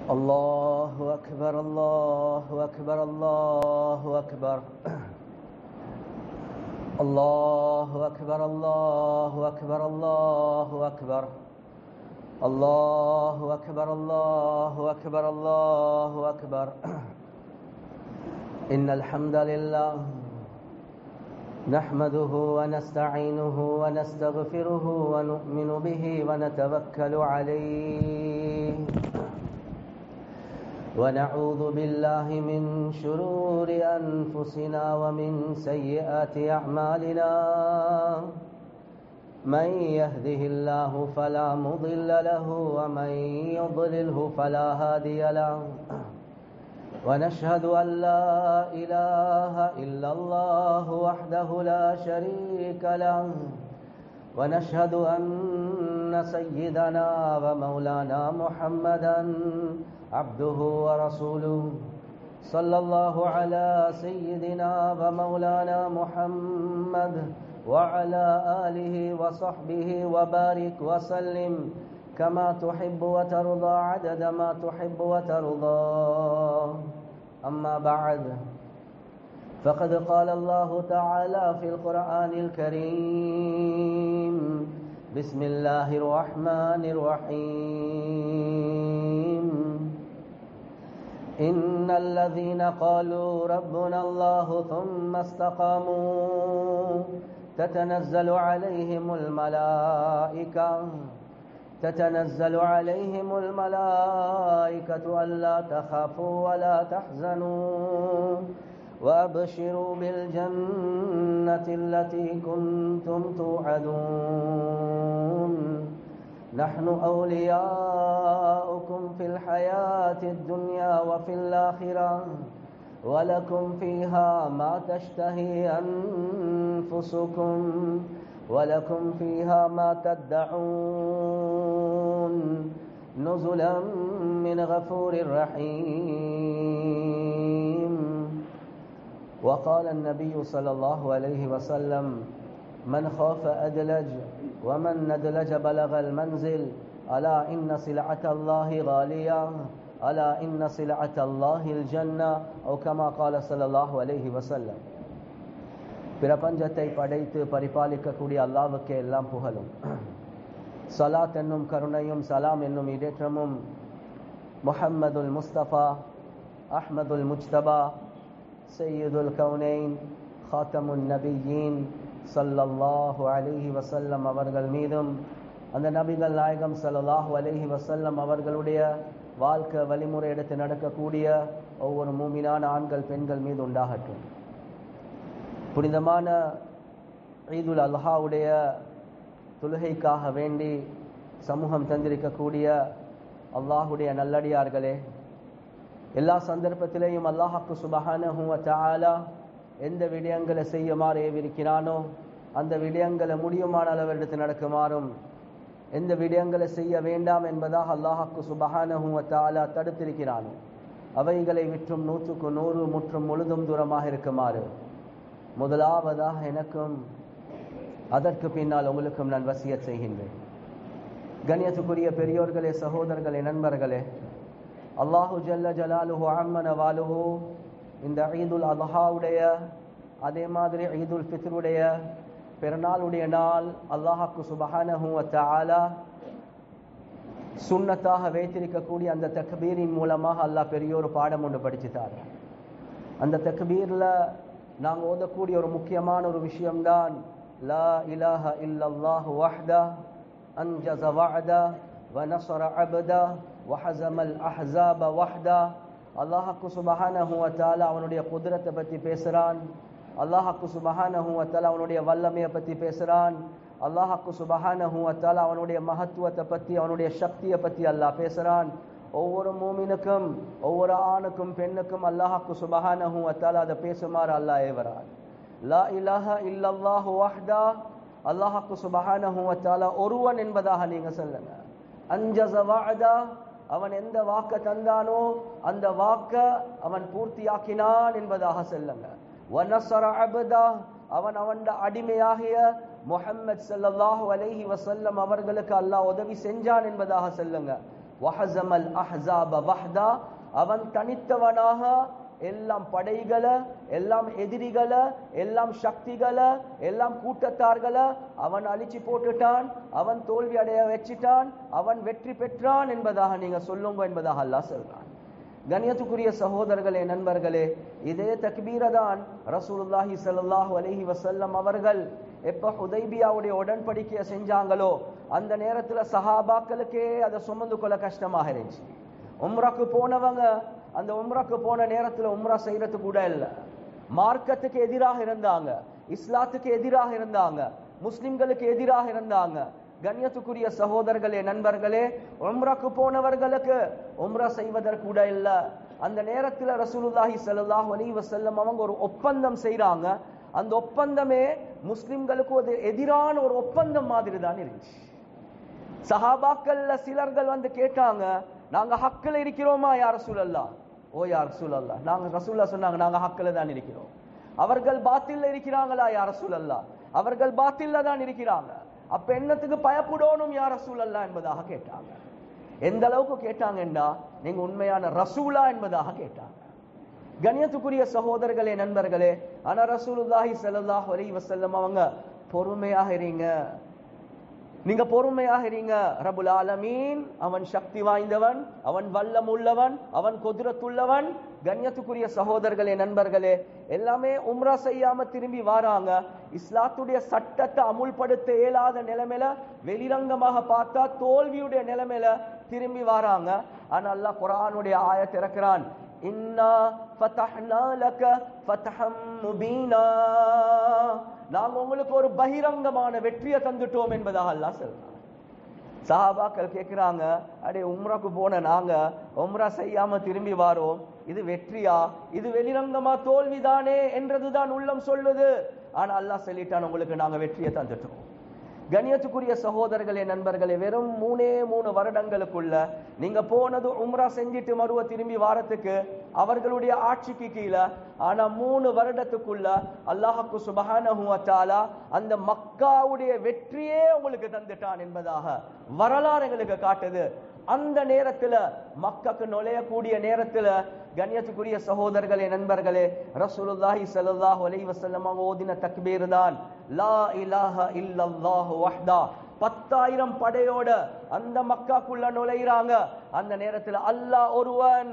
الله أكبر الله أكبر الله أكبر الله أكبر الله أكبر الله أكبر الله أكبر الله أكبر الله أكبر إن الحمد لله نحمده ونستعينه ونستغفره ونؤمن به ونتوكل عليه ونعوذ بالله من شرور أنفسنا ومن سيئات أعمالنا من يهده الله فلا مضل له ومن يضلله فلا هادي له ونشهد أن لا إله إلا الله وحده لا شريك له ونشهد أن سيدنا ومولانا محمدا عبده ورسوله صلى الله على سيدنا ومولانا محمد وعلى آله وصحبه وبارك وسلم كما تحب وترضى عدد ما تحب وترضى أما بعد فقد قال الله تعالى في القرآن الكريم بسم الله الرحمن الرحيم إن الذين قالوا ربنا الله ثم استقاموا تتنزل عليهم الملائكة تتنزل عليهم الملائكة ألا تخافوا ولا تحزنوا وأبشروا بالجنة التي كنتم توعدون نحن أولياؤكم في الحياة الدنيا وفي الآخرة ولكم فيها ما تشتهي أنفسكم ولكم فيها ما تدعون نزلا من غفور رحيم وقال النبي صلى الله عليه وسلم من خاف أدلج ومن ندلج بلغ المنزل ألا إن سلعة الله غالية ألا إن سلعة الله الجنة أو كما قال صلى الله عليه وسلم பிரபஞ்சத்தை படைத்து பரிபாலிக்கக்கூடிய அல்லாவுக்கே எல்லாம் புகழும் சலாத் என்னும் கருணையும் சலாம் என்னும் இடேற்றமும் முஹம்மதுல் முஸ்தபா அஹ்மதுல் முஜ்தபா சையீதுல் கவுனைன் ஹாத்தமுன் நபியீன் சல்லல்லாஹு அலிஹி வசல்லம் அவர்கள் மீதும் அந்த நபிகள் நாயகம் சல்லாஹூ அலிஹி வசல்லம் அவர்களுடைய வாழ்க்கை வழிமுறை எடுத்து நடக்கக்கூடிய ஒவ்வொரு மூமினான ஆண்கள் பெண்கள் மீது உண்டாகட்டும் புனிதமான ஈதுல் அல்ஹாவுடைய தொழுகைக்காக வேண்டி சமூகம் தந்திருக்கக்கூடிய அல்லாஹுடைய நல்லடியார்களே எல்லா சந்தர்ப்பத்திலேயும் அல்லாஹாக்கு சுபஹானஹுவ தாலா எந்த விடயங்களை செய்யுமாறு ஏவிருக்கிறானோ அந்த விடயங்களை முடியுமான அளவு எடுத்து நடக்குமாறும் எந்த விடயங்களை செய்ய வேண்டாம் என்பதாக அல்லாஹாக்கு சுபஹானஹுவ தாலா தடுத்திருக்கிறானோ அவைகளை விற்றும் நூற்றுக்கு நூறு முற்றும் முழுதும் தூரமாக இருக்குமாறு முதலாவதாக எனக்கும் அதற்கு பின்னால் உங்களுக்கும் நான் வசிய செய்கின்றேன் கண்ணியத்துக்குரிய பெரியோர்களே சகோதரர்களே நண்பர்களே அல்லாஹு ஜல்ல ஜலாலுஹு அம்மன வாலுஹு இந்த ஈதுல் அல்ஹாவுடைய அதே மாதிரி ஈதுல் ஃபித்ருடைய பிறநாளுடைய நாள் அல்லாஹாக்கு சுபஹானஹு தாலா சுண்ணத்தாக வைத்திருக்கக்கூடிய அந்த தக்பீரின் மூலமாக அல்லாஹ் பெரிய ஒரு பாடம் ஒன்று படிச்சுட்டார் அந்த தக்பீரில் நாங்கள் ஓதக்கூடிய ஒரு முக்கியமான ஒரு விஷயம்தான் லா இலாஹ இல்லல்லாஹு வஹ்தா அன்ஜஸ வஅதா வனஸர அபதா வஹஸமல் அஹ்ஸாப வஹ்தா அல்லாஹ்க்கு சுப்ஹானஹு வ தஆலா அவனுடைய குதிரத்தை பற்றி பேசுறான் அல்லாஹ்க்கு சுப்ஹானஹு வ தஆலா அவனுடைய வல்லமையை பற்றி பேசுறான் அல்லாஹ்க்கு சுப்ஹானஹு வ தஆலா அவனுடைய மகத்துவத்தை பற்றி அவனுடைய சக்தியை பற்றி அல்லாஹ் பேசுறான் ஒவ்வொரு மூமினுக்கும் ஒவ்வொரு ஆணுக்கும் பெண்ணுக்கும் அல்லாஹாக்கு சுபஹானஹு வத்தாலா அதை பேசுமாறு அல்லாஹ் ஏவரான் லா இலாஹ இல்லல்லாஹு வஹ்தா அல்லாஹாக்கு சுபஹானஹு வத்தாலா ஒருவன் என்பதாக நீங்க சொல்லுங்க அஞ்சஸ வஅதா அவன் எந்த வாக்க தந்தானோ அந்த வாக்க அவன் பூர்த்தியாக்கினான் என்பதாக சொல்லுங்க வனசர அபதா அவன் அவன் அடிமையாகிய முஹம்மது ஸல்லல்லாஹு அலைஹி வஸல்லம் அவர்களுக்கு அல்லாஹ் உதவி செஞ்சான் என்பதாக சொல்லுங்க வஹஸமல் அஹ்ஸாப வஹ்தா அவன் தனித்தவனாக எல்லாம் படைகளை எல்லாம் எதிரிகளை எல்லாம் சக்திகளை எல்லாம் கூட்டத்தார்களை அவன் அழிச்சு போட்டுட்டான் அவன் தோல்வி அடைய வச்சிட்டான் அவன் வெற்றி பெற்றான் என்பதாக நீங்க சொல்லுங்க என்பதாக அல்லாஹ் சொல்றான் கண்ணியத்துக்குரிய சகோதரர்களே நண்பர்களே இதே தக்பீர தான் ரசூலுல்லாஹி ஸல்லல்லாஹு அலைஹி வஸல்லம் அவர்கள் எப்ப ஹுதைபியாவுடைய உடன்படிக்கையை செஞ்சாங்களோ அந்த நேரத்துல சஹாபாக்களுக்கே அதை சுமந்து கொள்ள கஷ்டமாக இருந்துச்சு உம்ராக்கு போனவங்க அந்த உம்ராக்கு போன நேரத்துல உம்ரா செய்யறது கூட இல்லை மார்க்கத்துக்கு எதிராக இருந்தாங்க இஸ்லாத்துக்கு எதிராக இருந்தாங்க முஸ்லிம்களுக்கு எதிராக இருந்தாங்க கண்ணியத்துக்குரிய சகோதரர்களே நண்பர்களே உம்ராக்கு போனவர்களுக்கு உம்ரா செய்வதற்கு கூட இல்ல அந்த நேரத்துல ரசூலுல்லாஹி ஸல்லல்லாஹு அலைஹி வஸல்லம் அவங்க ஒரு ஒப்பந்தம் செய்றாங்க அந்த ஒப்பந்தமே முஸ்லிம்களுக்கு ஒரு எதிரான ஒரு ஒப்பந்தம் மாதிரி தான் இருந்துச்சு சஹாபாக்கள்ல சிலர்கள் வந்து கேட்டாங்க நாங்க ஹக்கில் இருக்கிறோமா யார் ரசூலல்லா ஓ யார் ரசூலல்லா நாங்க ரசூல்லா சொன்னாங்க நாங்க ஹக்கில் தான் இருக்கிறோம் அவர்கள் பாத்தில்ல இருக்கிறாங்களா யார் ரசூலல்லா அவர்கள் பாத்தில்ல தான் இருக்கிறாங்க அப்ப என்னத்துக்கு பயப்படணும் யார் ரசூலல்லா என்பதாக கேட்டாங்க எந்த அளவுக்கு கேட்டாங்கன்னா நீங்க உண்மையான ரசூலா என்பதாக கேட்டாங்க கண்ணியத்துக்குரிய சகோதரர்களே நண்பர்களே ஆனா ரசூலுல்லாஹி ஸல்லல்லாஹு அலைஹி வஸல்லம் அவங்க பொறுமையாக இருங்க நீங்க பொறுமையாக இருங்க ரபுல் ஆலமீன் அவன் சக்தி வாய்ந்தவன் அவன் வல்லம் உள்ளவன் அவன் குதிரத்துள்ளவன் கண்ணியத்துக்குரிய சகோதரர்களே நண்பர்களே எல்லாமே உம்ரா செய்யாம திரும்பி வராங்க இஸ்லாத்துடைய சட்டத்தை அமுல்படுத்த இயலாத நிலைமையில வெளிரங்கமாக பார்த்தா தோல்வியுடைய நிலைமையில திரும்பி வராங்க ஆனா அல்லாஹ் குர்ஆனுடைய ஆயத் இறக்குறான் இன்னா ஃபதஹ்னா லக ஃபத்ஹம் முபீனா நாங்க உங்களுக்கு ஒரு பகிரங்கமான வெற்றியை தந்துட்டோம் என்பதாக அல்லாஹ் சொல்றான் சஹாபாக்கள் கேட்கிறாங்க அடே உம்ராக்கு போன நாங்க உம்ரா செய்யாம திரும்பி வாரோம் இது வெற்றியா இது வெளிரங்கமா தோல்விதானே என்றதுதான் உள்ளம் சொல்லுது ஆனா அல்லாஹ் சொல்லிட்டான் உங்களுக்கு நாங்க வெற்றியை தந்துட்டோம் கணியத்துக்குரிய சகோதரர்களே நண்பர்களே வெறும் மூணே மூணு வருடங்களுக்குள்ள நீங்க போனது உம்ரா செஞ்சிட்டு மறுவ திரும்பி வாரத்துக்கு அவர்களுடைய ஆட்சிக்கு கீழே ஆனா மூணு வருடத்துக்குள்ள அல்லாஹுக்கு சுபஹானஹு வ தஆலா அந்த மக்காவுடைய வெற்றியே உங்களுக்கு தந்துட்டான் என்பதாக வரலாறு எங்களுக்கு காட்டுது அந்த நேரத்துல மக்காக்கு நுழையக்கூடிய நேரத்துல கண்ணியத்துக்குரிய சகோதரர்களே நண்பர்களே ரசூலுல்லாஹி ஸல்லல்லாஹு அலைஹி வஸல்லம் அவங்க ஓதின தக்பீர் தான் லா இலாஹ இல்லல்லாஹு வஹ்தா பத்தாயிரம் படையோட அந்த மக்காக்குள்ள நுழையிறாங்க அந்த நேரத்துல அல்லாஹ் ஒருவன்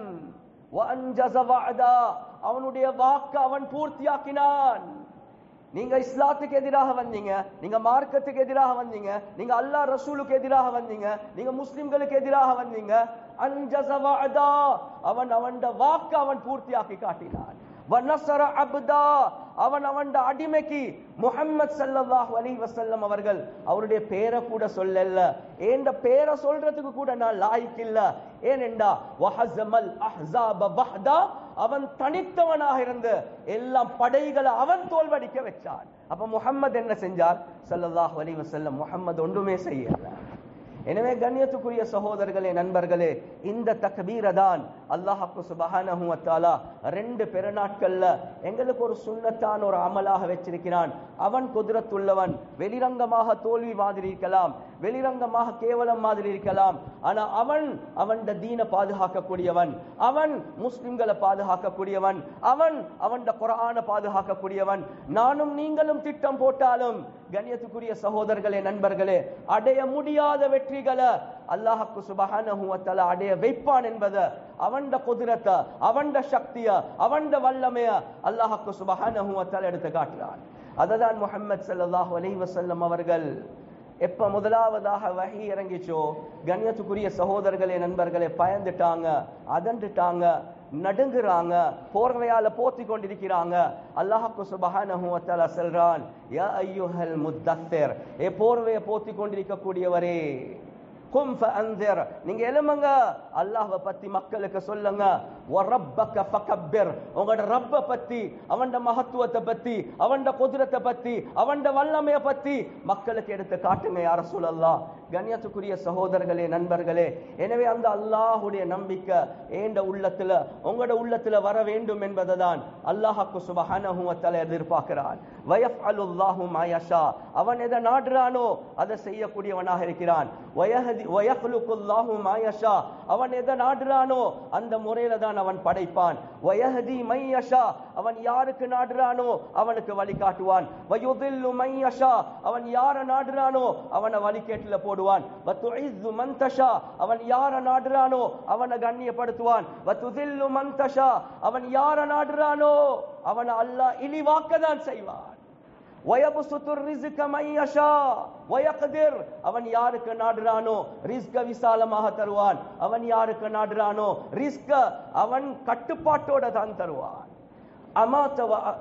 வஅன்ஜஸ வஅதா அவனுடைய வாக்கு அவன் பூர்த்தியாக்கினான் நீங்க இஸ்லாத்துக்கு எதிராக வந்தீங்க நீங்க மார்க்கத்துக்கு எதிராக வந்தீங்க நீங்க அல்லாஹ் ரசூலுக்கு எதிராக வந்தீங்க நீங்க முஸ்லிம்களுக்கு எதிராக வந்தீங்க அன்ஜஸ வஅதா அவன் அவன் வாக்கு அவன் பூர்த்தியாக்கி காட்டினான் வனசர அப்தா அவன் அவன் அடிமைக்கு முஹம்மத் ஸல்லல்லாஹு அலைஹி வஸல்லம் அவர்கள் அவருடைய பேரை கூட சொல்லல ஏண்ட பேரை சொல்றதுக்கு கூட நான் லாய்க்கு இல்ல ஏனெண்டா வஹஸமல் அஹ்ஸாப வஹ்தா அவன் தனித்தவனாக இருந்து எல்லாம் படைகளை அவன் தோல்வடிக்க வச்சான் அப்ப முஹம்மது என்ன செஞ்சார் ஸல்லல்லாஹு அலைஹி வஸல்லம் முஹம்மது ஒன்றுமே செய்யல எனவே கண்ணியத்துக்குரிய சகோதரர்களே நண்பர்களே இந்த தக்பீர தான் அல்லாஹாக்கு சுபஹானஹு வ தஆலா ரெண்டு பெருநாட்கள்ல எங்களுக்கு ஒரு சுன்னத்தான ஒரு அமலாக வச்சிருக்கிறான் அவன் குதிரத்துள்ளவன் வெளிரங்கமாக தோல்வி மாதிரி இருக்கலாம் வெளிரங்கமாக கேவலம் மாதிரி இருக்கலாம் ஆனா அவன் அவன் தீன பாதுகாக்கக்கூடியவன் அவன் முஸ்லிம்களை பாதுகாக்கக்கூடியவன் அவன் அவன் குரான பாதுகாக்கக்கூடியவன் நானும் நீங்களும் திட்டம் போட்டாலும் கண்ணியத்துக்குரிய சகோதரர்களே நண்பர்களே அடைய முடியாத வெற்றிகளை அல்லாஹுக்கு சுபஹானஹு வ தஆலா அடைய வைப்பான் என்பதை அவன்ட குதிரத்தை அவன்ட சக்திய அவன்ட வல்லமைய அல்லாஹுக்கு சுபஹானஹு வ தஆலா எடுத்து காட்டுறான் அததான் முஹம்மது ஸல்லல்லாஹு அலைஹி வஸல்லம் அவர்கள் எப்ப முதலாவதாக வஹி இறங்கிச்சோ கண்ணியத்துக்குரிய சகோதரர்களே நண்பர்களே பயந்துட்டாங்க அதண்டுட்டாங்க நடுங்குறாங்க போர்வையால போத்தி கொண்டிருக்கிறாங்க அல்லாஹுக்கு சுபஹானஹு வ தஆலா சொல்றான் யா அய்யுஹல் முத்தத்திர் ஏ போர்வையை போத்தி கொண்டிருக்கக்கூடியவரே கும் ஃபஅன்திர் நீங்க எழும்புங்க அல்லாஹ்வை பத்தி மக்களுக்கு சொல்லுங்க وَرَبَّكَ فَكَبِّرْ உங்களோட ரப்ப பத்தி அவன்ட மகத்துவத்தை பத்தி அவன்ட குதிரத்தை பத்தி அவன்ட வல்லமைய பத்தி மக்களுக்கு எடுத்து காட்டுங்க யார சொல்லலாம் கண்ணியத்துக்குரிய சகோதரர்களே நண்பர்களே எனவே அந்த அல்லாஹுடைய நம்பிக்கை ஏண்ட உள்ளத்துல உங்களோட உள்ளத்துல வர வேண்டும் என்பதை தான் அல்லாஹாக்கு சுபஹானஹு வ தஆலா எதிர்பார்க்கிறான் வயஃஅலுல்லாஹு மா யஷா அவன் எதை நாடுறானோ அதை செய்யக்கூடியவனாக இருக்கிறான் வயஹதி வயஃலுகுல்லாஹு மா யஷா அவன் எதை நாடுறானோ அந்த முறையில தான் அவன் படைப்பான் வயஹதி மை யஷா அவன் யாருக்கு நாடுறானோ அவனுக்கு வழி காட்டுவான் வயுதில்லு மை யஷா அவன் யார நாடுறானோ அவனை வழிகேட்டுல போடுவான் வத்துஇஸ்ஸு மன் தஷா அவன் யார நாடுறானோ அவனை கண்ணியப்படுத்துவான் வத்துதில்லு மன் தஷா அவன் யார நாடுறானோ அவனை அல்லாஹ் இழிவாக்க தான் செய்வான் وَيَبْسُطُ الرِّزْقَ مَن يَشَاءُ وَيَقْدِرُ அவன் யாருக்கு நாடுறானோ ரிஸ்க விசாலமாக தருவான் அவன் யாருக்கு நாடுறானோ ரிஸ்க அவன் கட்டுப்பாட்டோட தான் தருவான் அமாத்த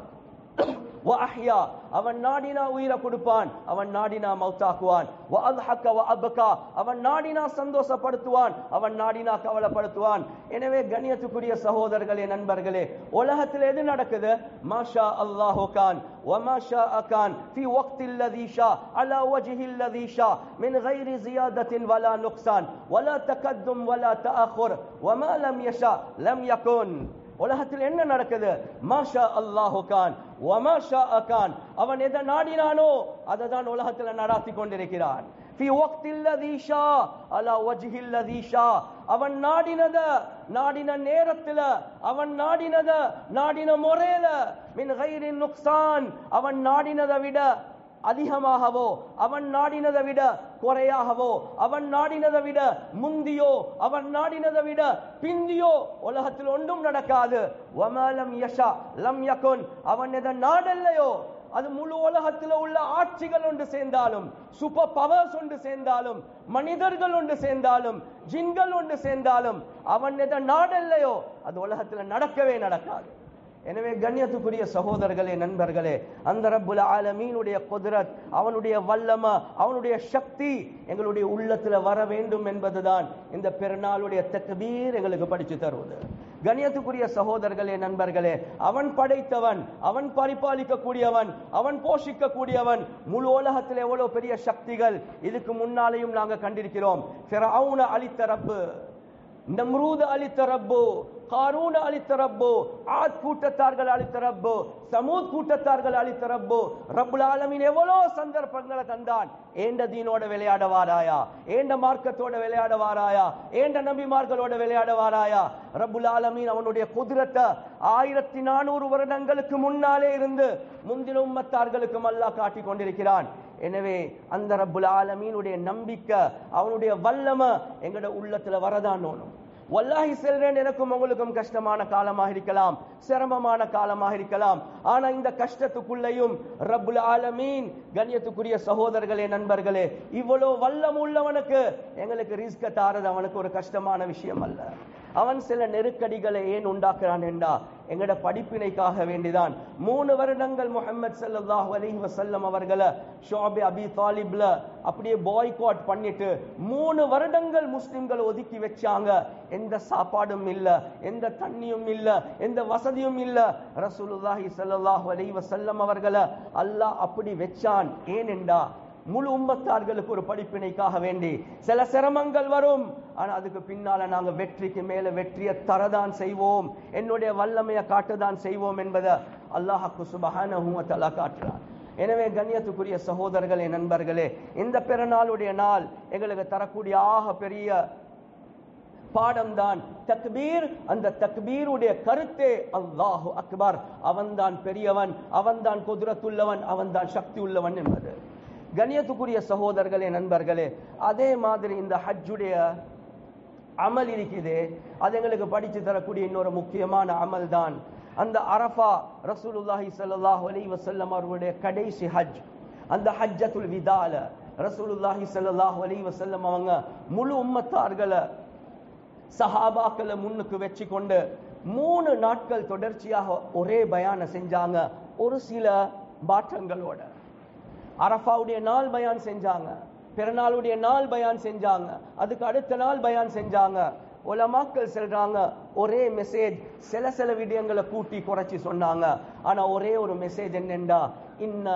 வஅஹ்யா அவன் நாடினா உயிரை கொடுப்பான் அவன் நாடினா மௌத்தாக்குவான் வஅல்ஹக வஅபகா அவன் நாடினா சந்தோஷப்படுத்துவான் அவன் நாடினா கவலைப்படுத்துவான் எனவே கண்ணியத்துக்குரிய சகோதரர்களே நண்பர்களே உலகத்தில் எது நடக்குது மாஷா அல்லாஹு கான் وما شاء كان في وقت الذي شاء على وجه الذي شاء من غير زيادة ولا نقصان ولا تقدم ولا تأخر وما لم يشاء لم يكن உலகத்தில் என்ன நடக்குது மாஷா அல்லாஹு கான் வமாஷா அகான் அவன் எதை நாடினானோ அதை தான் உலகத்தில் நடாத்தி கொண்டிருக்கிறான் في وقت الذي شاء على وجه الذي شاء அவன் நாடினத நாடின நேரத்துல அவன் நாடினத நாடின முறையில மின் கைரி நுக்சான் அவன் நாடினதை விட அதிகமாகவோ அவன் நாடினதை விட குறையாகவோ அவன் நாடினதை விட முந்தியோ அவன் நாடினதை விட பிந்தியோ உலகத்தில் ஒன்றும் நடக்காது வமலம் யஷா லம் யகுன் அவன் எதை நாடல்லையோ அது முழு உலகத்தில் உள்ள ஆட்சிகள் ஒன்று சேர்ந்தாலும் சூப்பர் பவர்ஸ் ஒன்று சேர்ந்தாலும் மனிதர்கள் ஒன்று சேர்ந்தாலும் ஜின்கள் ஒன்று சேர்ந்தாலும் அவன் எதை நாடல்லையோ அது உலகத்தில் நடக்கவே நடக்காது எனவே கண்ணியத்துக்குரிய சகோதரர்களே நண்பர்களே அந்த ரப்புல் ஆலமீனுடைய குதிரத் அவனுடைய வல்லம அவனுடைய சக்தி எங்களுடைய உள்ளத்துல வர வேண்டும் என்பதுதான் இந்த பெருநாளுடைய தக்பீர் எங்களுக்கு படிச்சு தருவது கண்ணியத்துக்குரிய சகோதரர்களே நண்பர்களே அவன் படைத்தவன் அவன் பரிபாலிக்க கூடியவன் அவன் போஷிக்க கூடியவன் முழு உலகத்தில் எவ்வளவு பெரிய சக்திகள் இதுக்கு முன்னாலேயும் நாங்க கண்டிருக்கிறோம் ஃபிரௌன அளித்த ரப்பு நம்ரூத அளித்த ரப்பு காரூன அளித்த ரப்பு ஆத் கூட்டத்தார்கள் அளித்த ரப்பு சமூத் கூட்டத்தார்கள் அளித்த ரப்பு ரப்புல் ஆலமீன் எவ்வளோ சந்தர்ப்பங்களை தந்தான் ஏண்ட தீனோட விளையாட வாராயா ஏண்ட மார்க்கத்தோட விளையாட வாராயா ஏண்ட நபிமார்களோட விளையாட வாராயா ரப்புல் ஆலமீன் அவனுடைய குதிரத்தை ஆயிரத்தி நானூறு வருடங்களுக்கு முன்னாலே இருந்து முந்தின உம்மத்தார்களுக்கும் அல்லாஹ் காட்டிக் கொண்டிருக்கிறான் எனவே அந்த ரப்புல் ஆலமீனுடைய நம்பிக்கை அவனுடைய வல்லமை எங்கட உள்ளத்துல வரதான் ஓணும் வல்லாஹி செல்றேன் எனக்கும் உங்களுக்கும் கஷ்டமான காலமாக இருக்கலாம் சிரமமான காலமாக இருக்கலாம் ஆனா இந்த கஷ்டத்துக்குள்ளேயும் ரப்புல் ஆலமீன் கண்ணியத்துக்குரிய சகோதரர்களே நண்பர்களே இவ்வளவு வல்லம் உள்ளவனுக்கு எங்களுக்கு ரிஸ்க தாரது அவனுக்கு ஒரு கஷ்டமான விஷயம் அல்ல அவன் சில நெருக்கடிகளை ஏன் உண்டாக்குறான் என்றா எங்கட படிப்பினைக்காக வேண்டிதான் மூணு வருடங்கள் முஹம்மது ஸல்லல்லாஹு அலைஹி வஸல்லம் அவர்களை ஷோபி அபி தாலிப்ல அப்படியே பாய்காட் பண்ணிட்டு மூணு வருடங்கள் முஸ்லிம்கள் ஒதுக்கி வச்சாங்க எந்த சாப்பாடும் இல்ல எந்த தண்ணியும் இல்ல எந்த வசதியும் இல்ல ரசூலுல்லாஹி ஸல்லல்லாஹு அலைஹி வஸல்லம் அவர்களை அல்லாஹ் அப்படி வச்சான் ஏனெண்டா முழு உம்மத்தார்களுக்கு ஒரு படிப்பினைக்காக வேண்டி சில சிரமங்கள் வரும் ஆனா அதுக்கு பின்னால நாங்க வெற்றிக்கு மேல வெற்றியை தரதான் செய்வோம் என்னுடைய வல்லமையை காட்டதான் செய்வோம் என்பதை அல்லாஹாக்கு சுபஹானஹு வ தஆலா காட்டுறான் எனவே கண்ணியத்துக்குரிய சகோதரர்களே நண்பர்களே இந்த பிறநாளுடைய நாள் எங்களுக்கு தரக்கூடிய ஆக பெரிய பாடம்தான் தக்பீர் அந்த தக்பீருடைய கருத்தே அல்லாஹு அக்பர் அவன்தான் பெரியவன் அவன்தான் குதிரத்துள்ளவன் அவன்தான் சக்தி உள்ளவன் என்பது கண்ணியத்துக்குரிய சகோதரர்களே நண்பர்களே அதே மாதிரி இந்த ஹஜ்ஜுடைய அமல் இருக்குது அது எங்களுக்கு படிச்சு தரக்கூடிய இன்னொரு முக்கியமான அமல் தான் அந்த அரஃபா ரசூலுல்லாஹி ஸல்லல்லாஹு அலைஹி வஸல்லம் அவர்களுடைய கடைசி ஹஜ் அந்த ஹஜ்ஜத்துல் விதால ரசூலுல்லாஹி ஸல்லல்லாஹு அலைஹி வஸல்லம் அவங்க முழு உம்மத்தார்களை சஹாபாக்களை முன்னுக்கு வச்சு கொண்டு மூணு நாட்கள் தொடர்ச்சியாக ஒரே பயான செஞ்சாங்க ஒரு சில மாற்றங்களோட அரஃபாவுடைய நாள் பயான் செஞ்சாங்க பிறநாளுடைய நாள் பயான் செஞ்சாங்க அதுக்கு அடுத்த நாள் பயான் செஞ்சாங்க உலமாக்கள் சொல்றாங்க ஒரே மெசேஜ் சில சில விடயங்களை கூட்டி குறைச்சி சொன்னாங்க ஆனா ஒரே ஒரு மெசேஜ் என்னென்றா இன்ன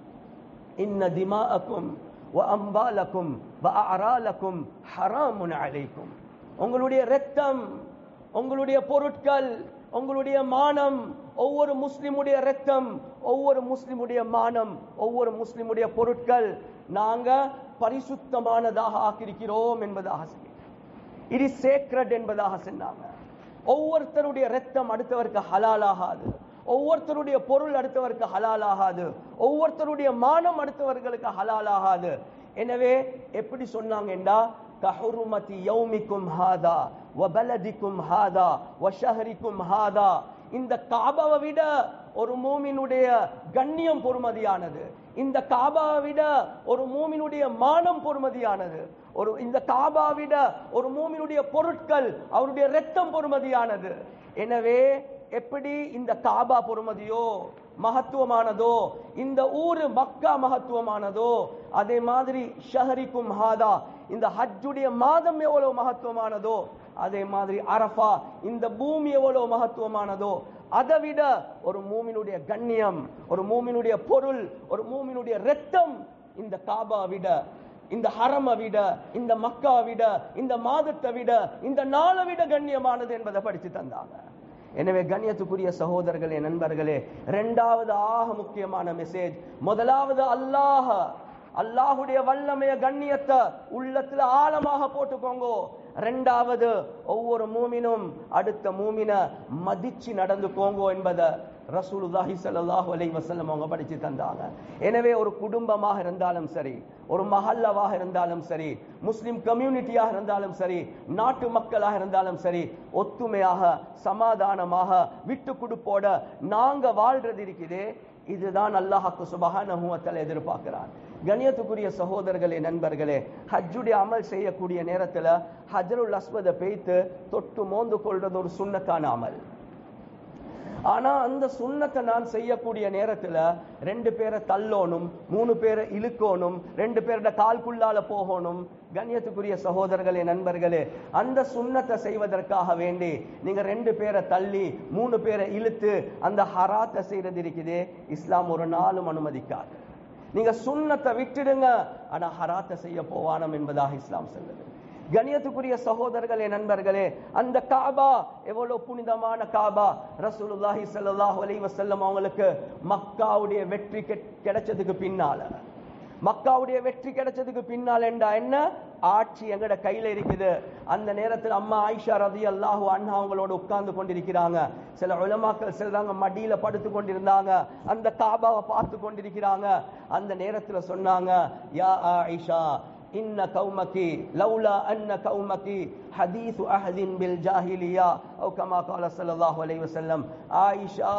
இன்ன திமாஅக்கும் வ அம்பாலக்கும் வ அராலக்கும் ஹராமுன் அலைக்கும் உங்களுடைய இரத்தம் உங்களுடைய பொருட்கள் உங்களுடைய மானம் ஒவ்வொரு முஸ்லிமுடைய இரத்தம் ஒவ்வொரு முஸ்லிமுடைய மானம் ஒவ்வொரு முஸ்லிமுடைய பொருட்கள் நாங்க பரிசுத்தமானதாக ஆக்கியிருக்கிறோம் என்பதாக சொல்லி இட் இஸ் சேக்ரட் என்பதாக சொன்னாங்க ஒவ்வொருத்தருடைய ரத்தம் அடுத்தவருக்கு ஹலால் ஆகாது ஒவ்வொருத்தருடைய பொருள் அடுத்தவருக்கு ஹலால் ஆகாது ஒவ்வொருத்தருடைய மானம் அடுத்தவர்களுக்கு ஹலால் ஆகாது எனவே எப்படி சொன்னாங்கண்டா கஹுருமதி யௌமிக்கும் ஹாதா வபலதிக்கும் ஹாதா வஷஹரிக்கும் ஹாதா இந்த காபாவை விட ஒரு மூமினுடைய கண்ணியம் பொறுமதியானது இந்த காபாவை விட ஒரு மூமினுடைய மானம் பொறுமதியானது ஒரு இந்த காபா விட ஒரு மூமினுடைய பொருட்கள் அவருடைய ரத்தம் பொறுமதியானது எனவே எப்படி இந்த காபா பொறுமதியோ மகத்துவமானதோ இந்த ஊரு மக்கா மகத்துவமானதோ அதே மாதிரி ஷஹரிக்கும் ஹாதா இந்த ஹஜ்ஜுடைய மாதம் எவ்வளவு மகத்துவமானதோ அதே மாதிரி அரஃபா இந்த பூமி எவ்வளவு மகத்துவமானதோ அதை விட ஒரு மூமினுடைய கண்ணியம் ஒரு மூமினுடைய பொருள் ஒரு மூமினுடைய ரத்தம் இந்த காபா விட இந்த ஹரமை விட இந்த மக்கா விட இந்த மாதத்தை விட இந்த நாளை விட கண்ணியமானது என்பதை படிச்சு தந்தாங்க எனவே கண்ணியத்துக்குரிய சகோதரர்களே நண்பர்களே இரண்டாவது ஆக முக்கியமான மெசேஜ் முதலாவது அல்லாஹ் அல்லாஹுடைய வல்லமைய கண்ணியத்தை உள்ளத்துல ஆழமாக போட்டுக்கோங்க ரெண்டாவது ஒவ்வொரு மூமினும் அடுத்த மூமின மதிச்சு நடந்துக்கோங்க என்பதை ரசூலுல்லாஹி ஸல்லல்லாஹு அலைஹி வஸல்லம் அவங்க படிச்சு தந்தாங்க எனவே ஒரு குடும்பமாக இருந்தாலும் சரி ஒரு மஹல்லாவாக இருந்தாலும் சரி முஸ்லிம் கம்யூனிட்டியாக இருந்தாலும் சரி நாட்டு மக்களாக இருந்தாலும் சரி ஒத்துமையாக சமாதானமாக விட்டு கொடுப்போட நாங்க வாழ்றது இருக்குதே இதுதான் அல்லாஹாக்கு சுபஹானஹு வ தஆலா எதிர்பார்க்கிறான் கணியத்துக்குரிய சகோதரர்களே நண்பர்களே ஹஜ்ஜுடைய அமல் செய்யக்கூடிய நேரத்துல ஹஜ்ருல் அஸ்வதை பெய்த்து தொட்டு மோந்து கொள்றது ஒரு சுண்ணத்தான அமல் ஆனா அந்த சுண்ணத்தை நான் செய்யக்கூடிய நேரத்துல ரெண்டு பேரை தள்ளோணும் மூணு பேரை இழுக்கணும் ரெண்டு பேரோட கால்குள்ளால போகணும் கண்ணியத்துக்குரிய சகோதரர்களே நண்பர்களே அந்த சுண்ணத்தை செய்வதற்காக வேண்டி நீங்க ரெண்டு பேரை தள்ளி மூணு பேரை இழுத்து அந்த ஹராத்தை செய்யறது இருக்குதே இஸ்லாம் ஒரு நாளும் அனுமதிக்காது நீங்க சுண்ணத்தை விட்டுடுங்க ஆனா ஹராத்தை செய்ய போவானம் என்பதாக இஸ்லாம் சொல்லுது கணியத்துக்குரிய சகோதரர்களே நண்பர்களே அந்த காபா எவ்வளவு புனிதமான காபா ரசூலுல்லாஹி ஸல்லல்லாஹு அலைஹி வஸல்லம் அவங்களுக்கு மக்காவுடைய வெற்றி கெ- கிடைச்சதுக்கு பின்னால மக்காவுடைய வெற்றி கிடைச்சதுக்கு பின்னால் என்றா என்ன ஆட்சி எங்கட கையில இருக்குது அந்த நேரத்தில் அம்மா ஆயிஷா ரதி அல்லாஹு அண்ணா அவங்களோட உட்கார்ந்து கொண்டிருக்கிறாங்க சில உலமாக்கள் செல்றாங்க மடியில படுத்து கொண்டிருந்தாங்க அந்த காபாவை பார்த்து கொண்டிருக்கிறாங்க அந்த நேரத்துல சொன்னாங்க யா ஆயிஷா இன்ன கௌமகி லௌலா அன்ன கௌமகி ஹதீஸ் அஹதின் பில் ஜாஹிலியா ஓ கமா கால ஸல்லல்லாஹு அலைஹி வஸல்லம் ஆயிஷா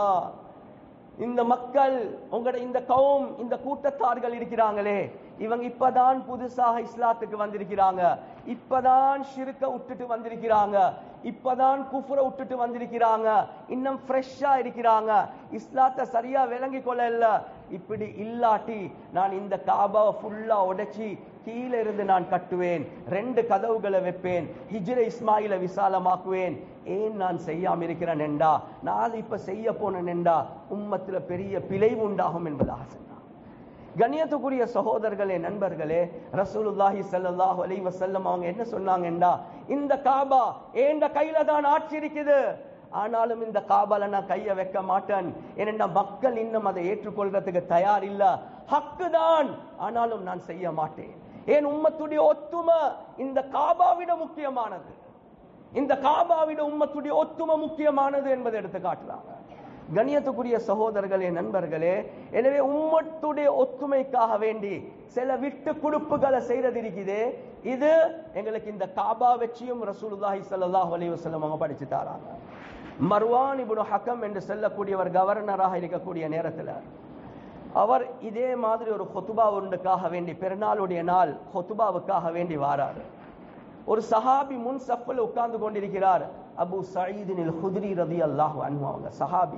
இந்த மக்கள் உங்களோட இந்த கௌம் இந்த கூட்டத்தார்கள் இருக்கிறாங்களே இவங்க இப்பதான் புதுசாக இஸ்லாத்துக்கு வந்திருக்கிறாங்க இப்பதான் ஷிருக்க விட்டுட்டு வந்திருக்கிறாங்க இப்பதான் குஃப்ர விட்டுட்டு வந்திருக்கிறாங்க இன்னும் ஃப்ரெஷ்ஷா இருக்கிறாங்க இஸ்லாத்தை சரியா விளங்கி கொள்ள இல்ல இப்படி இல்லாட்டி நான் இந்த காபாவை ஃபுல்லா உடைச்சி கீழே இருந்து நான் கட்டுவேன் ரெண்டு கதவுகளை வைப்பேன் ஹிஜ்ர இஸ்மாயில விசாலமாக்குவேன் ஏன் நான் செய்யாம இருக்கிறேன் என்றா நான் இப்ப செய்ய போனேன் என்றா உம்மத்துல பெரிய பிழைவு உண்டாகும் என்பதாக சொன்னான் கண்ணியத்துக்குரிய சகோதரர்களே நண்பர்களே ரசூலுல்லாஹி ஸல்லல்லாஹு அலைஹி வஸல்லம் அவங்க என்ன சொன்னாங்கண்டா இந்த காபா ஏண்ட கையில தான் ஆட்சி இருக்குது ஆனாலும் இந்த காபால நான் கைய வைக்க மாட்டேன் ஏனென்றா மக்கள் இன்னும் அதை ஏற்றுக்கொள்றதுக்கு தயார் இல்ல ஹக்கு தான் ஆனாலும் நான் செய்ய மாட்டேன் ஏன் உம்மத்துடைய ஒத்துமை இந்த காபாவிட முக்கியமானது இந்த காபாவிட உம்மத்துடைய ஒத்துமை முக்கியமானது என்பதை எடுத்து காட்டுறாங்க கண்ணியத்துக்குரிய சகோதரர்களே நண்பர்களே எனவே உம்மத்துடைய ஒத்துமைக்காக வேண்டி சில விட்டு கொடுப்புகளை செய்யறது இருக்குது இது எங்களுக்கு இந்த காபா வச்சியும் ரசூலுல்லாஹி ஸல்லல்லாஹு அலைஹி வஸல்லம் அவங்க படிச்சு தாராங்க மர்வான் இப்னு ஹக்கம் என்று சொல்லக்கூடியவர் கவர்னராக இருக்கக்கூடிய நேரத்துல அவர் இதே மாதிரி ஒரு ஹொத்துபா ஒன்றுக்காக வேண்டி பெருநாளுடைய நாள் ஹொத்துபாவுக்காக வேண்டி வாராரு ஒரு சஹாபி முன் சஃபில் உட்கார்ந்து கொண்டிருக்கிறார் அபு சயீதினில் ஹுத்ரி ரதி அல்லாஹ் அன்ஹு அவங்க சஹாபி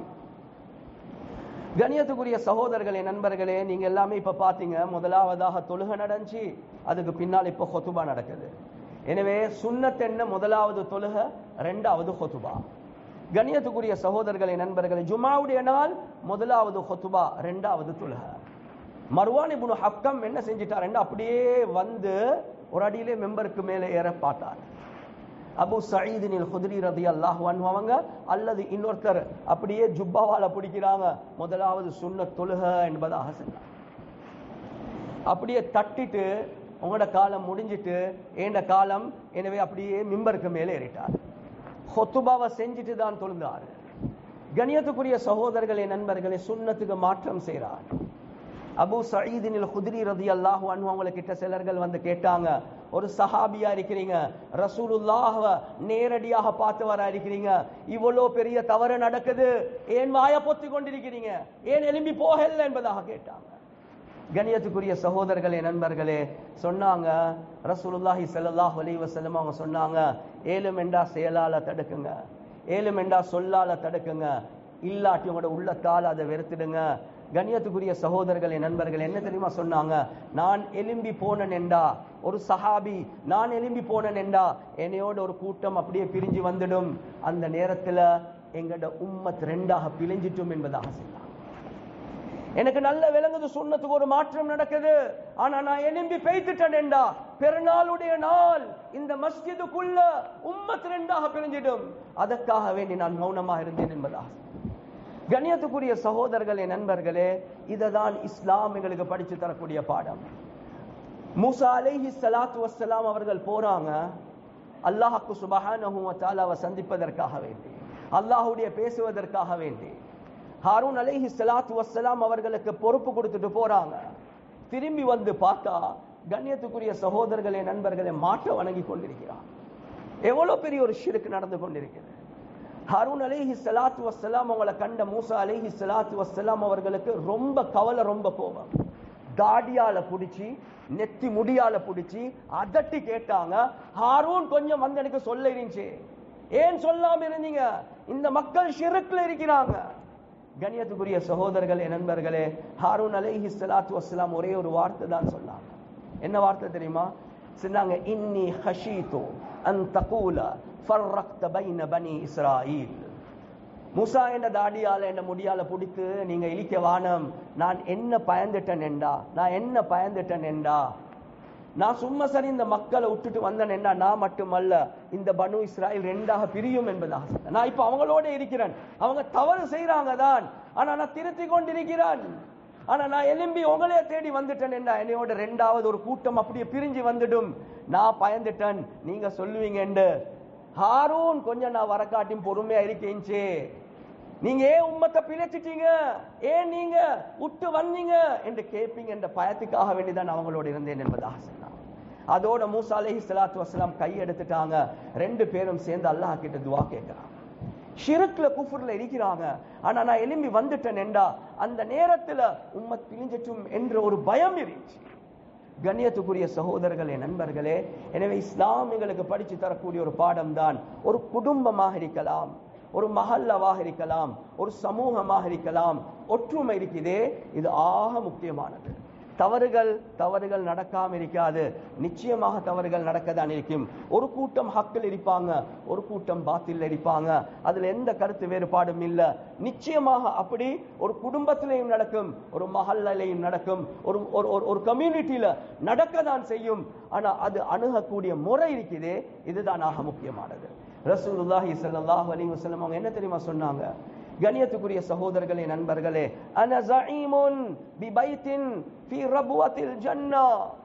கணியத்துக்குரிய சகோதரர்களே நண்பர்களே நீங்க எல்லாமே இப்ப பாத்தீங்க முதலாவதாக தொழுகை நடந்துச்சு அதுக்கு பின்னால் இப்ப ஹொத்துபா நடக்குது எனவே சுன்னத் என்ன முதலாவது தொழுக ரெண்டாவது ஹொத்துபா கண்ணியத்துக்குரிய சகோதரர்களை நண்பர்களை ஜுமாவுடைய நாள் முதலாவது ஹொத்துபா ரெண்டாவது தொழுக மர்வான் இப்னு ஹக்கம் என்ன செஞ்சிட்டார் அப்படியே வந்து ஒரு அடியிலே மெம்பருக்கு மேலே ஏற பார்த்தார் அபு சயீதினில் குதிரி ரதி அல்லாஹ் அவங்க அல்லது இன்னொருத்தர் அப்படியே ஜுப்பாவால பிடிக்கிறாங்க முதலாவது சுன்ன தொழுக என்பதாக சொன்னார் அப்படியே தட்டிட்டு உங்களோட காலம் முடிஞ்சிட்டு ஏண்ட காலம் எனவே அப்படியே மிம்பருக்கு மேலே ஏறிட்டார் ஹொத்துபாவை செஞ்சுட்டு தான் தொழுந்தார் கணியத்துக்குரிய சகோதரர்களே நண்பர்களே சுன்னத்துக்கு மாற்றம் செய்கிறார் அபு சயீதினில் குதிரி ரதி அல்லாஹு அன்பு அவங்கள கிட்ட சிலர்கள் வந்து கேட்டாங்க ஒரு சஹாபியா இருக்கிறீங்க ரசூலுல்லாஹ நேரடியாக பார்த்து வர இருக்கிறீங்க இவ்வளோ பெரிய தவறு நடக்குது ஏன் வாய பொத்தி கொண்டிருக்கிறீங்க ஏன் எலும்பி போகல என்பதாக கேட்டாங்க கணியத்துக்குரிய சகோதரர்களே நண்பர்களே சொன்னாங்க ரசூலுல்லாஹி ஸல்லல்லாஹு அலைஹி வஸல்லம் அவங்க சொன்னாங்க ஏலும் என்றா செயலால தடுக்குங்க ஏலும் என்றா சொல்லால தடுக்குங்க இல்லாட்டி உங்களோட உள்ளத்தால் அதை வெறுத்துடுங்க கண்ணியத்துக்குரிய சகோதரர்களே நண்பர்கள் என்ன தெரியுமா சொன்னாங்க நான் எலும்பி போனேன் என்றா ஒரு சஹாபி நான் எலும்பி போனேன் என்றா என்னையோட ஒரு கூட்டம் அப்படியே பிரிஞ்சு வந்துடும் அந்த நேரத்துல எங்கட உம்மத் ரெண்டாக பிழிஞ்சிட்டும் என்பதாக சொன்னாங்க எனக்கு நல்ல விளங்குது சுண்ணத்துக்கு ஒரு மாற்றம் நடக்குது ஆனா நான் எலும்பி பெய்த்துட்டேன் என்றா பெருநாளுடைய நாள் இந்த மஸ்ஜிதுக்குள்ள உம்மத் ரெண்டாக பிரிஞ்சிடும் அதற்காக வேண்டி நான் மௌனமாக இருந்தேன் என்பதாக கண்ணியத்துக்குரிய சகோதரர்களே நண்பர்களே இததான் இஸ்லாம் எங்களுக்கு படிச்சு தரக்கூடிய பாடம் மூசா அலைஹி ஸலாத்து வஸ்ஸலாம் அவர்கள் போறாங்க அல்லாஹ்க்கு சுபஹானஹு வ தஆலாவை சந்திப்பதற்காக வேண்டி அல்லாஹ்வுடைய பேசுவதற்காக வேண்டி ஹாரூன் அலைஹி ஸலாத்து வஸ்ஸலாம் அவர்களுக்கு பொறுப்பு கொடுத்துட்டு போறாங்க திரும்பி வந்து பார்த்தா கண்ணியத்துக்குரிய சகோதரர்களே நண்பர்களே மாட்ட வணங்கி கொண்டிருக்கிறார் எவ்வளவு பெரிய ஒரு ஷிருக்கு நடந்து கொண்டிருக்கிறது ஹாரூன் அலைஹி ஸலாத்து வஸ்ஸலாம் அவங்களை கண்ட மூசா அலைஹி ஸலாத்து வஸ்ஸலாம் அவர்களுக்கு ரொம்ப கவலை ரொம்ப கோபம் தாடியால புடிச்சு நெத்தி முடியால புடிச்சு அதட்டி கேட்டாங்க ஹாரூன் கொஞ்சம் வந்து எனக்கு சொல்ல இருந்துச்சு ஏன் சொல்லாம இருந்தீங்க இந்த மக்கள் ஷிருக்ல இருக்கிறாங்க கண்ணியத்துக்குரிய சகோதரர்களே நண்பர்களே ஹாரூன் அலைஹி ஸலாத்து வஸ்ஸலாம் ஒரே ஒரு வார்த்தை தான் சொன்னாங்க என்ன வார்த்தை தெரியுமா சொன்னாங்க இன்னி ஹஷீது அன் தகூல ஃபர்ரக்த பைன பனி இஸ்ராயில் மூசா என்ற தாடியால என்ன முடியால பிடித்து நீங்க இழிக்க வானம் நான் என்ன பயந்துட்டேன் என்றா நான் என்ன பயந்துட்டேன் என்றா நான் சும்மா சரி இந்த மக்களை விட்டுட்டு வந்தேன் என்ன நான் மட்டுமல்ல இந்த பனு இஸ்ராயல் ரெண்டாக பிரியும் என்பதாக சொன்னேன். நான் இப்ப அவங்களோட இருக்கிறேன் அவங்க தவறு செய்யறாங்க தான் ஆனா நான் திருத்தி கொண்டிருக்கிறேன் ஆனா நான் எலும்பி உங்களே தேடி வந்துட்டேன் என்ன என்னையோட ரெண்டாவது ஒரு கூட்டம் அப்படியே பிரிஞ்சு வந்துடும் நான் பயந்துட்டேன் நீங்க சொல்லுவீங்க என்று ஹாரூன் கொஞ்சம் நான் வரக்காட்டியும் பொறுமையா இருக்கேன்ச்சே நீங்க ஏன் உம்மத்தை பிழைச்சிட்டீங்க ஏன் நீங்க விட்டு வந்தீங்க என்று கேட்பீங்க என்ற பயத்துக்காக வேண்டிதான் அவங்களோட இருந்தேன் என்பதாக சொன்னான் அதோட மூசா அலைஹி ஸலாத்து வஸலாம் கை எடுத்துட்டாங்க ரெண்டு பேரும் சேர்ந்து அல்லாஹ் கிட்ட துவா கேட்கறாங்க ஷிருக்ல குஃபுர்ல இருக்கிறாங்க ஆனா நான் எலும்பி வந்துட்டேன் என்றா அந்த நேரத்துல உம்மத் பிழிஞ்சிட்டும் என்ற ஒரு பயம் இருந்துச்சு கண்ணியத்துக்குரிய சகோதரர்களே நண்பர்களே எனவே இஸ்லாம் எங்களுக்கு படிச்சு தரக்கூடிய ஒரு பாடம் தான் ஒரு குடும்பமாக இருக்கலாம் ஒரு மஹல்லவாக இருக்கலாம் ஒரு சமூகமாக இருக்கலாம் ஒற்றுமை இருக்குதே இது ஆக முக்கியமானது தவறுகள் தவறுகள் நடக்காம இருக்காது நிச்சயமாக தவறுகள் நடக்கத்தான் இருக்கும் ஒரு கூட்டம் ஹக்கில் இருப்பாங்க ஒரு கூட்டம் பாத்தில் இருப்பாங்க அதுல எந்த கருத்து வேறுபாடும் இல்ல நிச்சயமாக அப்படி ஒரு குடும்பத்திலையும் நடக்கும் ஒரு மஹல்லையும் நடக்கும் ஒரு ஒரு ஒரு- ஒரு கம்யூனிட்டியில நடக்க தான் செய்யும் ஆனா அது அணுகக்கூடிய முறை இருக்குதே இதுதான் ஆக முக்கியமானது ரசூலுல்லாஹி ஸல்லல்லாஹு அலைஹி வஸல்லம் அவங்க என்ன தெரியுமா சொன்னாங்க கணியத்துக்குரிய சகோதரர்களே நண்பர்களே அன ஸஈமுன் பி பைத்தின் ஃபீ ரப்வத்தில் ஜன்னா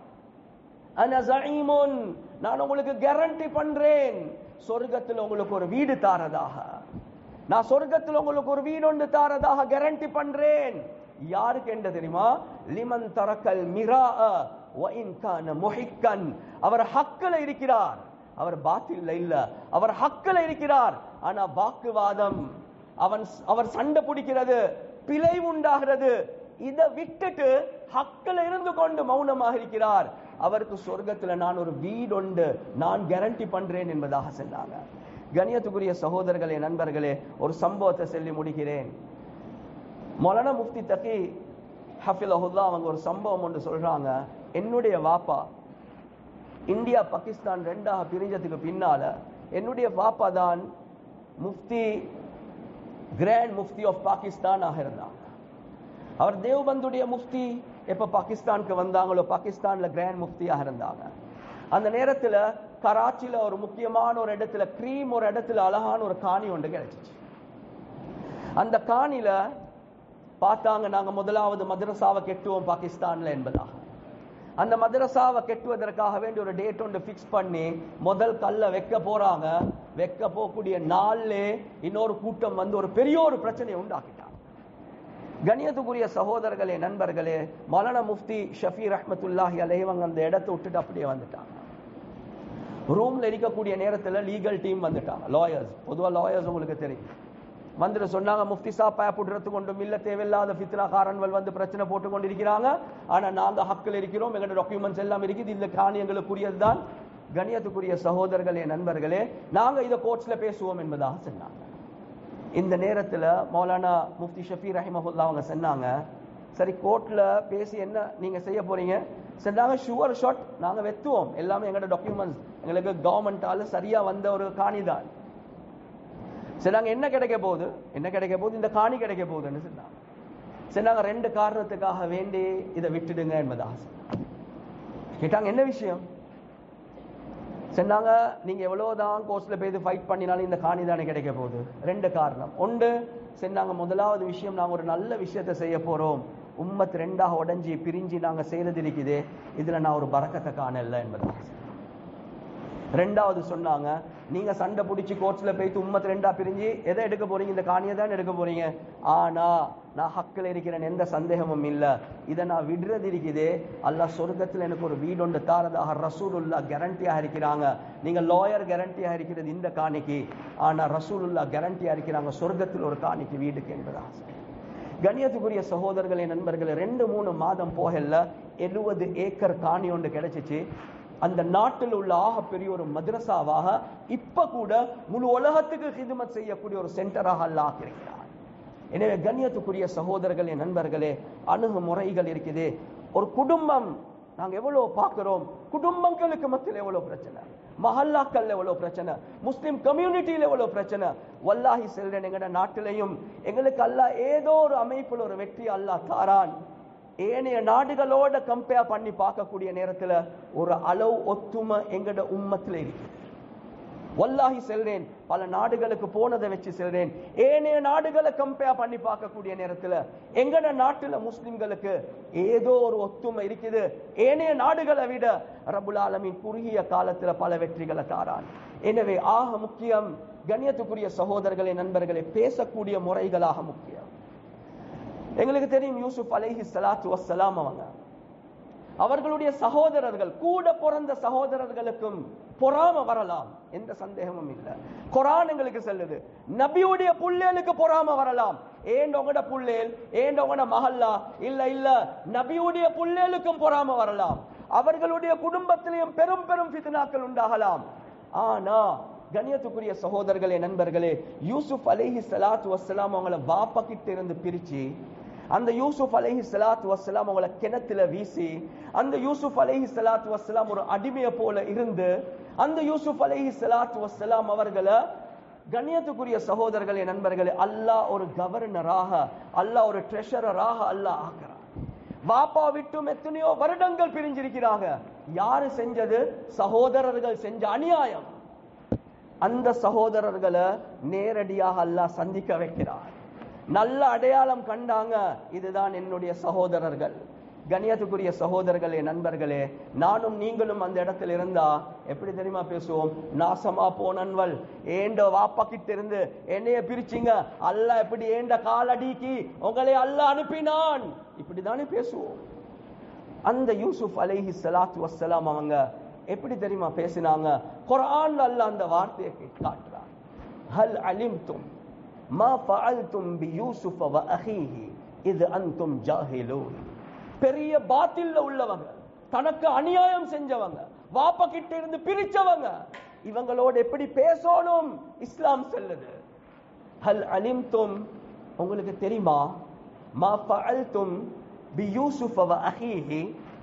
அன ஸஈமுன் நான் உங்களுக்கு கேரண்டி பண்றேன் சொர்க்கத்தில் உங்களுக்கு ஒரு வீடு தாரதாக நான் சொர்க்கத்தில் உங்களுக்கு ஒரு வீடு ஒன்று தாரதாக கேரண்டி பண்றேன் யாருக்கு என்ன தெரியுமா லிமன் தரக்கல் மிரா வஇன் கான முஹிக்கன் அவர் ஹக்கில் இருக்கிறார் அவர் பாத்தில்ல இல்ல அவர் ஹக்கில் இருக்கிறார் ஆனா வாக்குவாதம் அவன் அவர் சண்டை பிடிக்கிறது பிழை உண்டாகிறது இதை விட்டுட்டு ஹக்கில் இருந்து கொண்டு மௌனமாக இருக்கிறார் அவருக்கு சொர்க்கத்துல நான் ஒரு வீடு உண்டு நான் கேரண்டி பண்றேன் என்பதாக சொன்னாங்க கணியத்துக்குரிய சகோதரர்களே நண்பர்களே ஒரு சம்பவத்தை சொல்லி முடிக்கிறேன் மொலன முஃப்தி தகி ஹஃபிலஹுல்லா அவங்க ஒரு சம்பவம் ஒன்று சொல்றாங்க என்னுடைய வாப்பா இந்தியா பாகிஸ்தான் ரெண்டாக பிரிஞ்சதுக்கு பின்னால என்னுடைய பாப்பா தான் முஃப்தி கிராண்ட் முஃப்தி ஆஃப் பாகிஸ்தான் ஆக இருந்தாங்க அவர் தேவ்பந்துடைய முஃப்தி எப்ப பாகிஸ்தானுக்கு வந்தாங்களோ பாகிஸ்தான்ல கிராண்ட் முஃப்தியாக இருந்தாங்க அந்த நேரத்துல கராச்சியில ஒரு முக்கியமான ஒரு இடத்துல கிரீம் ஒரு இடத்துல அழகான ஒரு காணி ஒன்று கிடைச்சிச்சு அந்த காணில பார்த்தாங்க நாங்க முதலாவது மதரசாவை கெட்டுவோம் பாகிஸ்தான்ல என்பதாக அந்த மதரசாவை கெட்டுவதற்காக வேண்டி ஒரு டேட் ஒன்று ஃபிக்ஸ் பண்ணி முதல் கல்ல வைக்க போறாங்க வைக்க போகக்கூடிய நாள்ல இன்னொரு கூட்டம் வந்து ஒரு பெரிய ஒரு பிரச்சனையை உண்டாக்கிட்டாங்க கணியத்துக்குரிய சகோதரர்களே நண்பர்களே மௌலானா முஃப்தி ஷஃபி ரஹ்மத்துல்லாஹி அலைவங்க அந்த இடத்தை விட்டுட்டு அப்படியே வந்துட்டாங்க ரூம்ல இருக்கக்கூடிய நேரத்துல லீகல் டீம் வந்துட்டாங்க லாயர்ஸ் பொதுவா லாயர்ஸ் உங்களுக்கு தெரியும் வந்துட்டு சொன்னாங்க முஃப்தி சாப் பயப்படுறது கொண்டும் இல்ல தேவையில்லாத ஃபித்னாகாரன்கள் வந்து பிரச்சனை போட்டு கொண்டு இருக்கிறாங்க ஆனா நாங்க ஹக்கில் இருக்கிறோம் எங்களோட டாக்குமெண்ட்ஸ் எல்லாம் இருக்குது இந்த காணியங்களுக்குரியது தான் கணியத்துக்குரிய சகோதரர்களே நண்பர்களே நாங்க இதை கோர்ட்ஸ்ல பேசுவோம் என்பதாக சொன்னாங்க இந்த நேரத்துல மௌலானா முஃப்தி ஷஃபி ரஹிமஹுல்லா அவங்க சொன்னாங்க சரி கோர்ட்ல பேசி என்ன நீங்க செய்ய போறீங்க சொன்னாங்க ஷுவர் ஷாட் நாங்க வெத்துவோம் எல்லாமே எங்களோட டாக்குமெண்ட்ஸ் எங்களுக்கு கவர்மெண்டால சரியா வந்த ஒரு காணி தான் சொன்னாங்க என்ன கிடைக்க போகுது என்ன கிடைக்க போகுது இந்த காணி கிடைக்க போகுதுன்னு சொன்னாங்க சொன்னாங்க ரெண்டு காரணத்துக்காக வேண்டி இதை விட்டுடுங்க என்பதாக சொன்னாங்க. கேட்டாங்க என்ன விஷயம் சொன்னாங்க நீங்க எவ்வளவுதான் கோர்ஸ்ல போய் ஃபைட் பண்ணினாலும் இந்த காணி தானே கிடைக்க போகுது ரெண்டு காரணம் ஒன்று சொன்னாங்க முதலாவது விஷயம் நாங்க ஒரு நல்ல விஷயத்தை செய்ய போறோம் உம்மத் ரெண்டாக உடைஞ்சி பிரிஞ்சு நாங்க செய்யறது இருக்குது இதுல நான் ஒரு பறக்கத்தை காணல என்பதாக சொன்னாங்க. ரெண்டாவது சொன்னாங்க நீங்க சண்டை பிடிச்சி கோர்ட்ஸ்ல போயிட்டு உம்மத் ரெண்டா பிரிஞ்சு எதை எடுக்க போறீங்க இந்த காணியை தான் எடுக்க போறீங்க ஆனா நான் ஹக்கில் இருக்கிறேன் எந்த சந்தேகமும் இல்ல இதை நான் விடுறது இருக்குது அல்லாஹ் சொர்க்கத்துல எனக்கு ஒரு வீடு ஒன்று தாரதாக ரசூலுல்லா கேரண்டியா இருக்கிறாங்க நீங்க லாயர் கேரண்டியா இருக்கிறது இந்த காணிக்கு ஆனா ரசூலுல்லா கேரண்டியா இருக்கிறாங்க சொர்க்கத்தில் ஒரு காணிக்கு வீடுக்கு என்பதாக கண்ணியத்துக்குரிய சகோதரர்களே நண்பர்களே ரெண்டு மூணு மாதம் போகல எழுபது ஏக்கர் காணி ஒன்று கிடைச்சிச்சு அந்த நாட்டில் உள்ள ஆக பெரிய ஒரு மദ്രസാவாக இப்ப கூட முழு உலகத்துக்கு ஹிதுமத் செய்யக்கூடிய ஒரு சென்டராக அல்லாஹ் ஆக்கியிருக்கிறார் எனவே கண்ணியத்துக்குரிய சகோதரர்களே நண்பர்களே அணுகுமுறைகள் இருக்குது ஒரு குடும்பம் நாங்க எவ்வளவு பார்க்கிறோம் குடும்பங்களுக்கு மத்தியில் எவ்வளவு பிரச்சனை மஹல்லாக்கள்ல எவ்வளவு பிரச்சனை முஸ்லிம் கம்யூனிட்டியில எவ்வளவு பிரச்சனை வல்லாஹி செல்றேன் எங்கட நாட்டிலையும் எங்களுக்கு அல்லாஹ் ஏதோ ஒரு அமைப்புல ஒரு வெற்றி அல்லாஹ் தாரான் ஏனைய நாடுகளோட கம்பேர் பண்ணி பார்க்கக்கூடிய நேரத்துல ஒரு அளவு ஒத்துமை எங்கட உம்மத்துல இருக்கு வல்லாஹி செல்றேன் பல நாடுகளுக்கு போனதை வச்சு செல்றேன் ஏனைய நாடுகளை கம்பேர் பண்ணி பார்க்கக்கூடிய நேரத்துல எங்கட நாட்டுல முஸ்லிம்களுக்கு ஏதோ ஒரு ஒத்துமை இருக்குது ஏனைய நாடுகளை விட ரபுல் ஆலமின் குறுகிய காலத்துல பல வெற்றிகளை தாரான் எனவே ஆக முக்கியம் கண்ணியத்துக்குரிய சகோதரர்களே நண்பர்களே பேசக்கூடிய முறைகளாக முக்கியம் எங்களுக்கு தெரியும் யூசுப் அலைஹி ஸலாத்து வஸ்ஸலாம் அவங்க அவர்களுடைய சகோதரர்கள் கூட பிறந்த சகோதரர்களுக்கும் பொறாம வரலாம் எந்த சந்தேகமும் இல்ல குரான் எங்களுக்கு சொல்லுது நபியுடைய புள்ளேலுக்கு பொறாம வரலாம் ஏன் உங்களோட புள்ளேல் ஏன் உங்களோட மஹல்லா இல்ல இல்ல நபியுடைய புள்ளேலுக்கும் பொறாம வரலாம் அவர்களுடைய குடும்பத்திலையும் பெரும் பெரும் ஃபித்னாக்கள் உண்டாகலாம் ஆனா கண்ணியத்துக்குரிய சகோதரர்களே நண்பர்களே யூசுப் அலைஹி ஸலாத்து வஸ்ஸலாம் அவங்கள வாப்பா கிட்ட இருந்து பிரிச்சு அந்த யூசுப் அலைஹி ஸலாத்து வஸ்ஸலாம் அவங்கள கிணத்துல வீசி அந்த யூசுப் அலைஹி ஸலாத்து வஸ்ஸலாம் ஒரு அடிமையை போல இருந்து அந்த யூசுப் அலைஹி ஸலாத்து வஸ்ஸலாம் அவர்களை கண்ணியத்துக்குரிய சகோதரர்களே நண்பர்களே அல்லாஹ் ஒரு கவர்னராக அல்லாஹ் ஒரு ட்ரெஷரராக அல்லாஹ் ஆக்குறான் வாப்பா விட்டும் எத்தனையோ வருடங்கள் பிரிஞ்சிருக்கிறாங்க யாரு செஞ்சது சகோதரர்கள் செஞ்ச அநியாயம் அந்த சகோதரர்களை நேரடியாக அல்லாஹ் சந்திக்க வைக்கிறார் நல்ல அடையாளம் கண்டாங்க இதுதான் என்னுடைய சகோதரர்கள் கண்ணியத்துக்குரிய சகோதரர்களே நண்பர்களே நானும் நீங்களும் அந்த இடத்துல இருந்தா எப்படி தெரியுமா பேசுவோம் நாசமா போனன்வல் ஏண்ட வாப்பா கிட்ட இருந்து என்னைய பிரிச்சிங்க அல்லாஹ் எப்படி ஏண்ட காலடிக்கு உங்களை அல்லாஹ் அனுப்பினான் இப்படிதானே பேசுவோம் அந்த யூசுப் அலைஹி ஸலாத்து வஸ்ஸலாம் அவங்க எப்படி தெரியுமா பேசினாங்க குர்ஆன்ல அல்லாஹ் அந்த வார்த்தையை காட்டுறான் ஹல் அலிம்தும் மா ஃபஅல்தும் பி யூசுஃப வ அஹீஹி இது அன்தும் ஜாஹிலூன் பெரிய பாத்தில்ல உள்ளவங்க தனக்கு அநியாயம் செஞ்சவங்க வாப்பா கிட்ட இருந்து பிரிச்சவங்க இவங்களோட எப்படி பேசணும் இஸ்லாம் சொல்லுது ஹல் அலிம்தும் உங்களுக்கு தெரியுமா மா ஃபஅல்தும் பி யூசுஃப வ அஹீஹி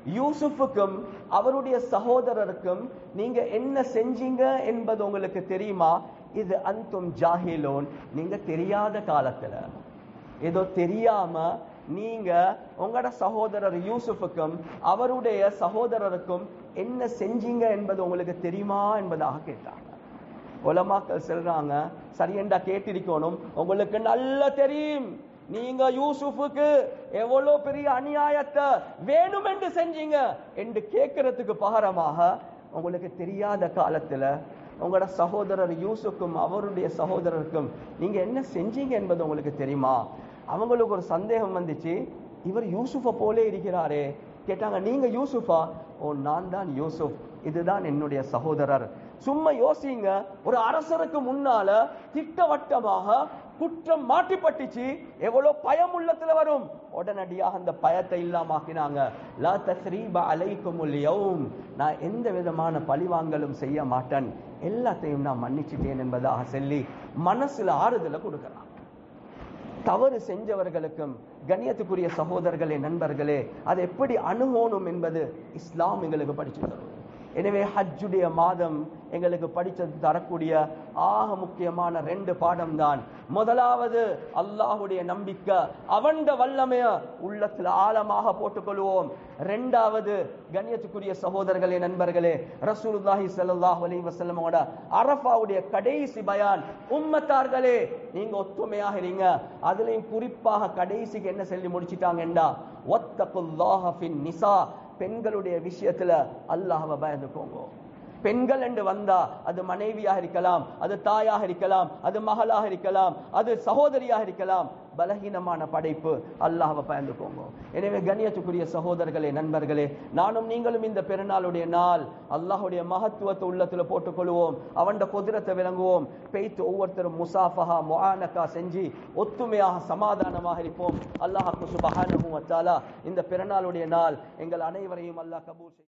யூசுஃபுக்கும் அவருடைய சகோதரருக்கும் நீங்க என்ன செஞ்சீங்க என்பது உங்களுக்கு தெரியுமா இது அந்தும் ஜாஹிலோன் நீங்க தெரியாத காலத்துல ஏதோ தெரியாம நீங்க உங்களோட சகோதரர் யூசுஃபுக்கும் அவருடைய சகோதரருக்கும் என்ன செஞ்சீங்க என்பது உங்களுக்கு தெரியுமா என்பதாக கேட்டாங்க உலமாக்கள் சொல்றாங்க சரியண்டா கேட்டிருக்கணும் உங்களுக்கு நல்லா தெரியும் நீங்க யூசுஃபுக்கு எவ்வளவு பெரிய அநியாயத்தை வேணும் என்று செஞ்சீங்க என்று கேட்கறதுக்கு பகரமாக உங்களுக்கு தெரியாத காலத்துல உங்களோட சகோதரர் யூசுஃபுக்கும் அவருடைய சகோதரருக்கும் நீங்க என்ன செஞ்சீங்க என்பது உங்களுக்கு தெரியுமா அவங்களுக்கு ஒரு சந்தேகம் வந்துச்சு இவர் யூசுஃபை போலே இருக்கிறாரே கேட்டாங்க நீங்க யூசுஃபா ஓ நான் தான் யூசுப் இதுதான் என்னுடைய சகோதரர் சும்மா யோசிங்க ஒரு அரசருக்கு முன்னால திட்டவட்டமாக குற்றம் மாட்டிப்பட்டுச்சு எவ்வளவு பயம் உள்ளத்துல வரும் உடனடியாக அந்த பயத்தை இல்லாமாக்கினாங்க லா தஸ்ரீப அலைக்குமுல் யௌம் நான் எந்த விதமான பழிவாங்கலும் செய்ய மாட்டேன் எல்லாத்தையும் நான் மன்னிச்சிட்டேன் என்பதாக சொல்லி மனசுல ஆறுதலை கொடுக்கிறான் தவறு செஞ்சவர்களுக்கும் கண்ணியத்துக்குரிய சகோதரர்களே நண்பர்களே அதை எப்படி அணுகணும் என்பது இஸ்லாம் எங்களுக்கு படிச்சு தரும் எனவே ஹஜ்ஜுடைய மாதம் எங்களுக்கு படிச்சது தரக்கூடிய ஆக முக்கியமான ரெண்டு பாடம் தான் முதலாவது அல்லாஹுடைய நம்பிக்கை அவண்ட வல்லமைய உள்ளத்துல ஆழமாக போட்டுக்கொள்வோம் ரெண்டாவது கண்ணியத்துக்குரிய சகோதரர்களே நண்பர்களே ரசூலுல்லாஹி ஸல்லல்லாஹு அலைஹி வஸல்லமோட அரஃபாவுடைய கடைசி பயான் உம்மத்தார்களே நீங்க ஒத்துமையாக இருங்க அதுலயும் குறிப்பாக கடைசிக்கு என்ன சொல்லி முடிச்சிட்டாங்கண்டா ஒத்தகுல்லாஹ ஃபின் நிசா பெண்களுடைய விஷயத்துல அல்லாஹ்வை பயந்துக்கோங்க பெண்கள் என்று வந்தா அது மனைவியாக இருக்கலாம் அது தாயாக இருக்கலாம் அது மகளாக இருக்கலாம் அது சகோதரியாக இருக்கலாம் பலகீனமான படைப்பு அல்லாஹ்வை பயந்துக்கோங்க எனவே கண்ணியத்துக்குரிய சகோதரர்களே நண்பர்களே நானும் நீங்களும் இந்த பெருநாளுடைய நாள் அல்லாஹ்வுடைய மகத்துவத்தை உள்ளத்துல போட்டுக்கொள்வோம் அவன் குதிரத்தை விளங்குவோம் பெய்த்து ஒவ்வொருத்தரும் முசாஃபஹா முஆனகா செஞ்சு ஒத்துமையாக சமாதானமாக இருப்போம் அல்லாஹ் சுபஹானஹு வ தஆலா இந்த பெருநாளுடைய நாள் எங்கள் அனைவரையும் அல்லாஹ் கபூல் செய்